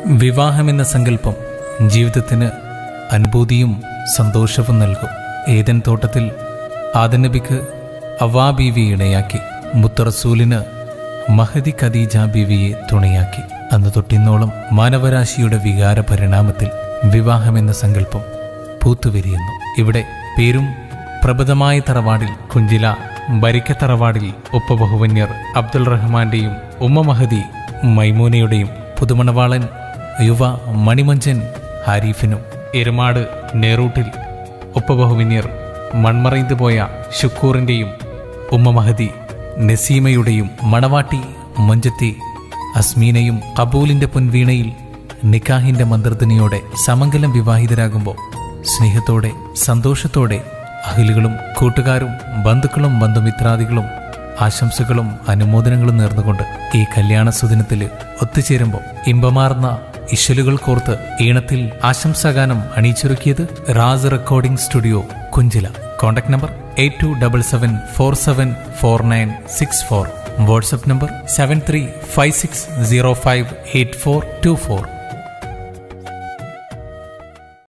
വിവാഹമെന്ന സങ്കല്പം ജീവിതത്തിന് അനുഭൂതിയും സന്തോഷവും നൽകും ഏതൻ തോട്ടത്തിൽ ആദനബിക്ക് അവ്വാ ബീവിയെ ഇണയാക്കി മുത്തറസൂലിന് മഹദി ഖദീജ ബീവിയെ തുണയാക്കി അന്ന് തൊട്ടിന്നോളം മാനവരാശിയുടെ വികാര പരിണാമത്തിൽ വിവാഹമെന്ന സങ്കല്പം പൂത്തുവിരിയുന്നു ഇവിടെ പേരും പ്രബുദ്ധമായ തറവാടിൽ കുഞ്ചില ബരിക്ക തറവാടിൽ ഉപ്പബഹുവന്യർ അബ്ദുൾ റഹ്മാന്റെയും ഉമ്മ മഹദി മൈമൂനയുടെയും പുതുമണവാളൻ യുവ മണിമഞ്ചൻ ഹാരിഫിനും എരുമാട് നേറൂട്ടിൽ ഉപ്പബഹുവിന്യർ മൺമറൈந்து പോയ ഷുക്കൂറിന്റെയും ഉമ്മ മഹദി നസീമയുടെയും മണവാട്ടി മൊഞ്ചത്തി അസ്മീനയും കബൂലിന്റെ പൊൻവീണയിൽ നിക്കാഹിന്റെ മന്ത്രധ്വനിയോടെ സമംഗലം വിവാഹിതരാകുമ്പോൾ സ്നേഹത്തോടെ സന്തോഷത്തോടെ അഹിലുകളും കൂട്ടുകാരും ബന്ധുക്കളും ബന്ധുമിത്രാദികളും ആശംസകളും അനുമോദനങ്ങളും നേർന്നുകൊണ്ട് ഈ കല്യാണ സുദിനത്തിൽ ഒത്തുചേരുമ്പോൾ ഇമ്പമാർന്ന ഇശലുകൾ കോർത്ത് ഈണത്തിൽ ആശംസാഗാനം അണിയിച്ചൊരുക്കിയത് റാസ് റെക്കോർഡിംഗ് സ്റ്റുഡിയോ കുഞ്ചില contact number eight two double seven four seven four nine six four WhatsApp number seven three five six zero five eight four two four